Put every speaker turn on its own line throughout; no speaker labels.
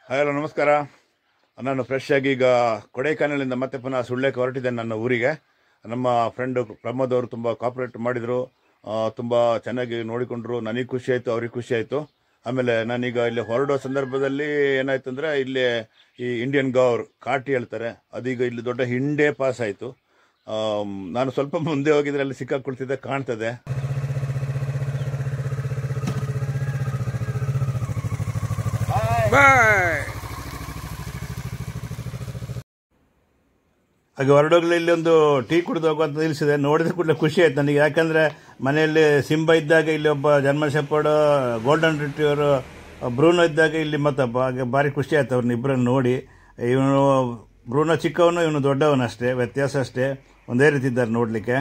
hello ನಮಸ್ಕಾರ ನಾನು fresh ಆಗಿ ಈಗ ಕೊಡೈಕಾನಲಿಂದ ಮತ್ತೆ ಪುನಃ ಸುಳ್ಳ್ಯಕ್ಕೆ ಹೊರಟಿದ್ದೇನೆ ನನ್ನ ಊರಿಗೆ ನಮ್ಮ ಫ್ರೆಂಡ್ ಪ್ರಮೋದ್ ಅವರು ತುಂಬ ಕಾಪರೇಟ್ ಮಾಡಿದರು ತುಂಬ ಚೆನ್ನಾಗಿ ನೋಡಿಕೊಂಡ್ರು ನನಗೆ ಖುಷಿ ಆಯಿತು ಅವ್ರಿಗೆ ಖುಷಿ ಆಯಿತು ಆಮೇಲೆ ನಾನೀಗ ಇಲ್ಲಿ ಹೊರಡೋ ಸಂದರ್ಭದಲ್ಲಿ ಏನಾಯ್ತು ಅಂದರೆ ಇಲ್ಲಿ ಈ ಇಂಡಿಯನ್ ಗೌರ್ ಕಾಟಿ ಹೇಳ್ತಾರೆ ಅದೀಗ ಇಲ್ಲಿ ದೊಡ್ಡ ಹಿಂಡೆ ಪಾಸ್ ಆಯಿತು ನಾನು ಸ್ವಲ್ಪ ಮುಂದೆ ಹೋಗಿದ್ರೆ ಅಲ್ಲಿ ಸಿಕ್ಕಾಕೊಳ್ತಿದ್ದೆ ಕಾಣ್ತದೆ
ಬಾಯ್
ಹಾಗೆ ಹೊರಡೋಗ್ಲಿ ಇಲ್ಲಿ ಒಂದು ಟೀ ಕುಡಿದು ಹೋಗುವಂತ ನಿಲ್ಲಿಸಿದೆ ನೋಡಿದ ಕೂಡಲೇ ಖುಷಿ ಆಯ್ತು ನನಗೆ ಯಾಕಂದ್ರೆ ಮನೆಯಲ್ಲಿ ಸಿಂಬ ಇದ್ದಾಗ ಇಲ್ಲಿ ಒಬ್ಬ ಜನ್ಮ ಶೆಪರ್ಡ್ ಗೋಲ್ಡನ್ ರಿಟ್ರೀವರ್ ಬ್ರೂನೋ ಇದ್ದಾಗ ಇಲ್ಲಿ ಮತ್ತೊಬ್ಬ ಹಾಗೆ ಭಾರಿ ಖುಷಿ ಆಯ್ತು ಅವ್ರನ್ನ ಇಬ್ಬರನ್ನು ನೋಡಿ ಇವನು ಬ್ರೂನೋ ಚಿಕ್ಕವನು ಇವನು ದೊಡ್ಡವನಷ್ಟೇ ವ್ಯತ್ಯಾಸ ಅಷ್ಟೇ ಒಂದೇ ರೀತಿ ಇದ್ದಾರೆ ನೋಡಲಿಕ್ಕೆ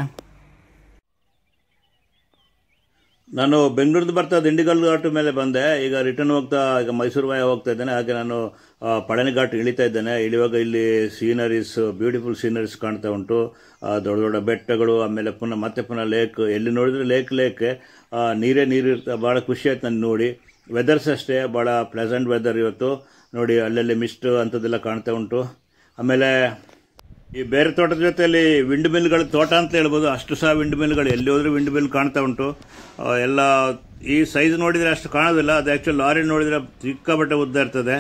ನಾನು ಬೆಂಗಳೂರಿಂದ ಬರ್ತಾ ದಿಂಡಿಗಲ್ ಘಾಟ್ ಮೇಲೆ ಬಂದೆ ಈಗ ರಿಟರ್ನ್ ಹೋಗ್ತಾ ಈಗ ಮೈಸೂರು ವಾಯ ಹೋಗ್ತಾ ಇದ್ದೇನೆ ಹಾಗೆ ನಾನು ಆ, ಪಳನಿ ಘಾಟ್ ಇಳಿತಾ ಇದ್ದೇನೆ ಇಳಿಯುವಾಗ ಇಲ್ಲಿ ಸೀನರೀಸ್ ಬ್ಯೂಟಿಫುಲ್ ಸೀನರೀಸ್ ಕಾಣ್ತಾ ಉಂಟು ಆ, ದೊಡ್ಡ ದೊಡ್ಡ ಬೆಟ್ಟಗಳು ಆಮೇಲೆ ಪುನಃ ಮತ್ತೆ ಪುನಃ ಲೇಕ್ ಎಲ್ಲಿ ನೋಡಿದ್ರೆ ಲೇಕ್ ಲೇಕ್ ಆ, ನೀರೇ ನೀರು ಇರ್ತಾ ಭಾಳ ಖುಷಿ ಆಯ್ತು ನಾನು ನೋಡಿ ವೆದರ್ಸ್ ಅಷ್ಟೇ ಭಾಳ ಪ್ಲೆಸೆಂಟ್ ವೆದರ್ ಇವತ್ತು ನೋಡಿ ಅಲ್ಲಲ್ಲಿ ಮಿಸ್ಟ್ ಅಂಥದ್ದೆಲ್ಲ ಕಾಣ್ತಾ ಉಂಟು ಆಮೇಲೆ ಈ ಬೇರೆ ತೋಟದ ಜೊತೆಯಲ್ಲಿ ವಿಂಡ್ ಮಿಲ್ಗಳ ತೋಟ ಅಂತ ಹೇಳ್ಬೋದು ಅಷ್ಟು ಸಹ ವಿಂಡ್ ಮಿಲ್ಗಳು ಎಲ್ಲಿ ಹೋದ್ರೂ ವಿಂಡ್ ಮಿಲ್ ಕಾಣ್ತಾ ಉಂಟು ಆ, ಎಲ್ಲ ಈ ಸೈಜ್ ನೋಡಿದ್ರೆ ಅಷ್ಟು ಕಾಣೋದಿಲ್ಲ ಅದು ಆಕ್ಚುಲಿ ಲಾರಿ ನೋಡಿದ್ರೆ ಸಿಕ್ಕಾಪಟ್ಟೆ ಉದ್ದ ಇರ್ತದೆ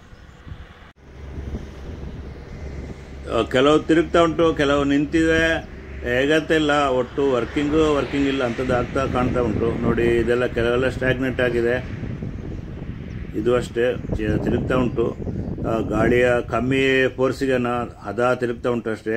ಆ, ಕೆಲವು ತಿರುಗ್ತಾ ಉಂಟು ಕೆಲವು ನಿಂತಿದೆ ಹೇಗಂತ ಇಲ್ಲ ಒಟ್ಟು ವರ್ಕಿಂಗು ವರ್ಕಿಂಗ್ ಇಲ್ಲ ಅಂಥದ್ದು ಆಗ್ತಾ ಕಾಣ್ತಾ ಉಂಟು ನೋಡಿ ಇದೆಲ್ಲ ಕೆಲವೆಲ್ಲ ಸ್ಟ್ಯಾಗ್ನೆಂಟ್ ಆಗಿದೆ ಇದು ಅಷ್ಟೇ ಚೆ- ತಿರುಗ್ತಾ ಉಂಟು ಆ, ಗಾಡಿಯ ಕಮ್ಮಿ ಫೋರ್ಸಿಗೆ ಹದ ತಿರುಗ್ತಾ ಉಂಟು ಅಷ್ಟೇ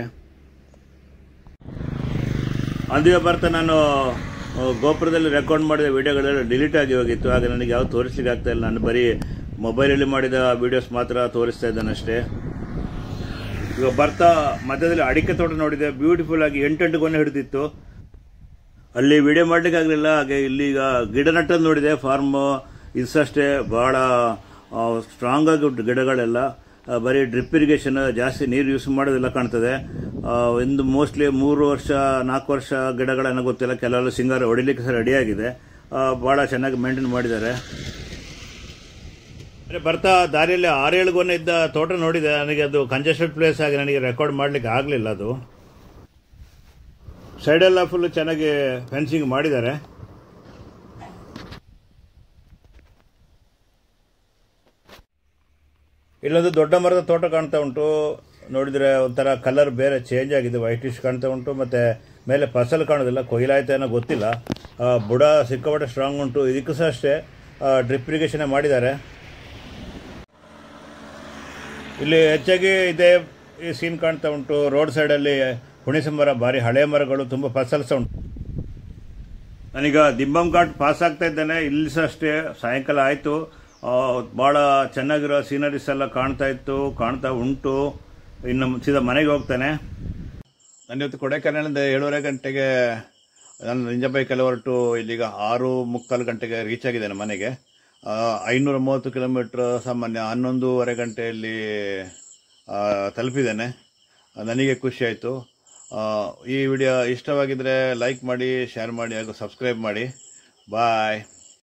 ಅಂದಿಗೆ ಬರ್ತಾ ನಾನು ಆ, ಗೋಪುರದಲ್ಲಿ ರೆಕಾರ್ಡ್ ಮಾಡಿದ ವಿಡಿಯೋಗಳೆಲ್ಲ ಡಿಲೀಟ್ ಆಗಿ ಹೋಗಿತ್ತು ಹಾಗೆ ನನಗೆ ಯಾವ ತೋರಿಸ್ಲಿಕ್ಕೆ ಆಗ್ತಾ ಇಲ್ಲ ನಾನು ಬರೀ ಮೊಬೈಲಲ್ಲಿ ಮಾಡಿದ ವಿಡಿಯೋಸ್ ಮಾತ್ರ ತೋರಿಸ್ತಾ ಇದ್ದಾನೆ ಅಷ್ಟೇ ಈಗ ಬರ್ತಾ ಮಧ್ಯದಲ್ಲಿ ಅಡಿಕೆ ತೋಟ ನೋಡಿದೆ ಬ್ಯೂಟಿಫುಲ್ ಆಗಿ ಎಂಟೆಂಟು ಗೊನೆ ಹಿಡಿದಿತ್ತು ಅಲ್ಲಿ ವಿಡಿಯೋ ಮಾಡ್ಲಿಕ್ಕೆ ಆಗಲಿಲ್ಲ ಹಾಗೆ ಇಲ್ಲಿ ಈಗ ಗಿಡ ನಟ್ಟದ್ದು ನೋಡಿದೆ ಫಾರ್ಮ್ ಇಸಷ್ಟೇ ಬಹಳ ಸ್ಟ್ರಾಂಗ್ ಆಗಿ ಉಂಟು ಗಿಡಗಳೆಲ್ಲ ಆ, ಬರೀ ಡ್ರಿಪ್ ಇರಿಗೇಷನ್ ಜಾಸ್ತಿ ನೀರು ಯೂಸ್ ಮಾಡೋದಿಲ್ಲ ಕಾಣ್ತದೆ ಆ, ಒಂದು ಮೋಸ್ಟ್ಲಿ ಮೂರು ವರ್ಷ ನಾಲ್ಕು ವರ್ಷ ಗಿಡಗಳನ್ನ ಗೊತ್ತಿಲ್ಲ ಕೆಲವೆಲ್ಲ ಸಿಂಗಾರ ಹೊಡಿಲಿಕ್ಕೆ ಸಹ ರೆಡಿ ಆಗಿದೆ ಆ, ಬಹಳ ಚೆನ್ನಾಗಿ ಮೇಂಟೈನ್ ಮಾಡಿದ್ದಾರೆ ಅಂದ್ರೆ ಬರ್ತಾ ದಾರಿಯಲ್ಲಿ ಆರೇಳು ಗೊನೆ ಇದ್ದ ತೋಟ ನೋಡಿದೆ ನನಗೆ ಅದು ಕಂಜೆಸ್ಟೆಡ್ ಪ್ಲೇಸ್ ಆಗಿ ನನಗೆ ರೆಕಾರ್ಡ್ ಮಾಡ್ಲಿಕ್ಕೆ ಆಗಲಿಲ್ಲ ಅದು ಸೈಡೆಲ್ಲ ಫುಲ್ ಚೆನ್ನಾಗಿ ಫೆನ್ಸಿಂಗ್ ಮಾಡಿದ್ದಾರೆ ಇಲ್ಲೊಂದು ದೊಡ್ಡ ಮರದ ತೋಟ ಕಾಣ್ತಾ ಉಂಟು ನೋಡಿದ್ರೆ ಒಂಥರ ಕಲರ್ ಬೇರೆ ಚೇಂಜ್ ಆಗಿದೆ ವೈಟಿಶ್ ಕಾಣ್ತಾ ಉಂಟು ಮತ್ತೆ ಮೇಲೆ ಫಸಲು ಕಾಣೋದಿಲ್ಲ ಕೊಯ್ಲಾಯ್ತಾ ಏನೋ ಗೊತ್ತಿಲ್ಲ ಆ, ಬುಡ ಸಿಕ್ಕಾಪಟ್ಟೆ ಸ್ಟ್ರಾಂಗ್ ಉಂಟು ಇದಕ್ಕೂ ಸಹ ಅಷ್ಟೇ ಡ್ರಿಪ್ ಇರಿಗೇಷನ್ ಮಾಡಿದ್ದಾರೆ ಇಲ್ಲಿ ಹೆಚ್ಚಾಗಿ ಇದೇ ಈ ಸೀನ್ ಕಾಣ್ತಾ ಉಂಟು ರೋಡ್ ಸೈಡಲ್ಲಿ ಹುಣಿಸೆ ಮರ ಭಾರಿ ಹಳೆ ಮರಗಳು ತುಂಬ ಫಸಲ್ ಸಹ ಉಂಟು ನಾನೀಗ ದಿಬ್ಬಂ ಘಾಟ್ ಪಾಸ್ ಆಗ್ತಾ ಇದ್ದೇನೆ ಇಲ್ಲಿ ಸಹ ಅಷ್ಟೇ ಸಾಯಂಕಾಲ ಆಯಿತು ಭಾಳ ಚೆನ್ನಾಗಿರೋ ಸೀನರೀಸ್ ಎಲ್ಲ ಕಾಣ್ತಾ ಇತ್ತು ಕಾಣ್ತಾ ಉಂಟು ಇನ್ನು ಸೀದಾ ಮನೆಗೆ ಹೋಗ್ತಾನೆ ನಾನು ಇವತ್ತು ಕೊಡೈಕೆನಾಲಿಂದ ಏಳುವರೆ ಗಂಟೆಗೆ ನಾನು ನಿಂಜಬೈಕಲ್ಲಿ ಹೊರಟು ಇಲ್ಲಿಗ ಆರು ಮುಕ್ಕಾಲು ಗಂಟೆಗೆ ರೀಚ್ ಆಗಿದ್ದೇನೆ ಮನೆಗೆ ಆ, ಐನೂರ ಮೂವತ್ತು ಕಿಲೋಮೀಟ್ರ್ ಸಾಮಾನ್ಯ ಹನ್ನೊಂದೂವರೆ ಗಂಟೆಯಲ್ಲಿ ಆ, ತಲುಪಿದ್ದೇನೆ ನನಗೆ ಖುಷಿ ಆಯಿತು ಈ ವಿಡಿಯೋ ಇಷ್ಟವಾಗಿದ್ದರೆ ಲೈಕ್ ಮಾಡಿ ಶೇರ್ ಮಾಡಿ ಹಾಗೂ ಸಬ್ಸ್ಕ್ರೈಬ್ ಮಾಡಿ ಬಾಯ್